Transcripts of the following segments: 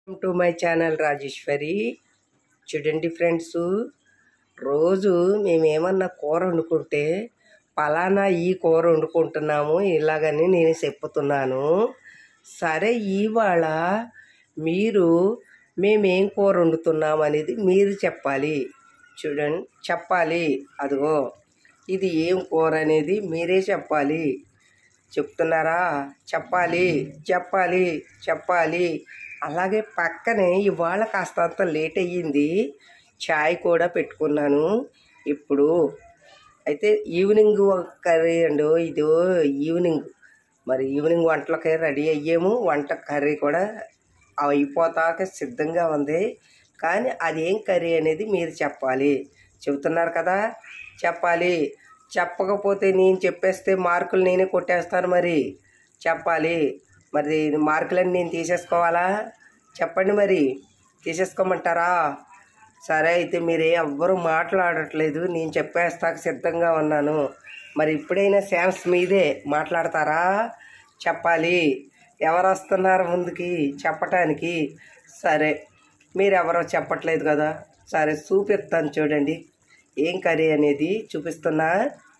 welcome to my channel Rajeshwari చూడండి friends రోజు మేమేమన్నా కూర వండుకుంటే పలానా ఈ కూర వండుకుంటున్నాము ఇలాగని నేను చెప్పుతున్నాను సరే ఇవాళ మీరు మేమేం కూర వండుతున్నాం అనేది మీరు చెప్పాలి చూడండి చెప్పాలి అదిగో ఇది ఏం కూర అనేది మీరే చెప్పాలి చెప్తున్నారా చెప్పాలి చెప్పాలి చెప్పాలి అలాగే పక్కనే ఇవాళ కాస్తంత లేట్ అయ్యింది చాయ్ కూడా పెట్టుకున్నాను ఇప్పుడు అయితే ఈవినింగ్ కర్రీ అండి ఇది ఈవినింగ్ మరి ఈవినింగ్ వంటలకి రెడీ అయ్యాము వంట కర్రీ కూడా అయిపోతాక సిద్ధంగా ఉంది కానీ అదేం కర్రీ అనేది మీరు చెప్పాలి చెబుతున్నారు కదా చెప్పాలి చెప్పకపోతే నేను చెప్పేస్తే మార్కులు నేనే కొట్టేస్తాను మరి చెప్పాలి మరి మార్కులన్నీ నేను తీసేసుకోవాలా చెప్పండి మరి తీసేసుకోమంటారా సరే అయితే మీరే ఎవ్వరూ మాట్లాడట్లేదు నేను చెప్పేస్తాక సిద్ధంగా ఉన్నాను మరి ఇప్పుడైనా ఛాన్స్ మీదే మాట్లాడతారా చెప్పాలి ఎవరు వస్తున్నారు ముందుకి చెప్పటానికి సరే మీరు ఎవరో చెప్పట్లేదు కదా సరే చూపిస్తాను చూడండి ఏం కర్రీ అనేది చూపిస్తున్నా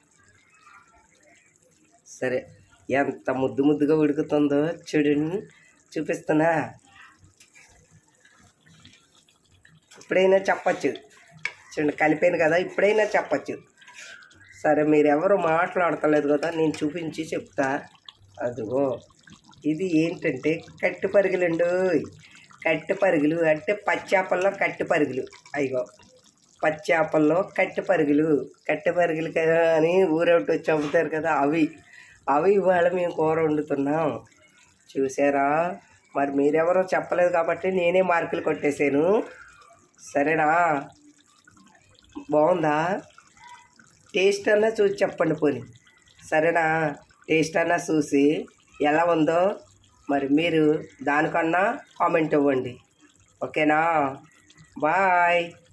సరే ఎంత ముద్దు ముద్దుగా ఉడుకుతుందో చూడండి చూపిస్తున్నా ఇప్పుడైనా చెప్పచ్చు చూడండి కలిపాను కదా ఇప్పుడైనా చెప్పచ్చు సరే మీరు ఎవరు మాట్లాడతలేదు కదా నేను చూపించి చెప్తా అదిగో ఇది ఏంటంటే కట్టు పరుగులండు కట్టు పరుగులు అంటే పచ్చాపల్లో కట్టు పరుగులు అయ్యో పచ్చాపల్లో కట్టె పరుగులు కట్టె పరుగులు కదా అని ఊరొట్టి వచ్చి అమ్ముతారు కదా అవి అవి ఇవాళ మేము కూర వండుతున్నాం చూసారా మరి మీరెవరో చెప్పలేదు కాబట్టి నేనే మార్కులు కొట్టేశాను సరేనా బాగుందా టేస్ట్ అన్నా చూసి చెప్పండి పోని సరేనా టేస్ట్ అన్నా చూసి ఎలా ఉందో మరి మీరు దానికన్నా కామెంట్ ఇవ్వండి ఓకేనా బాయ్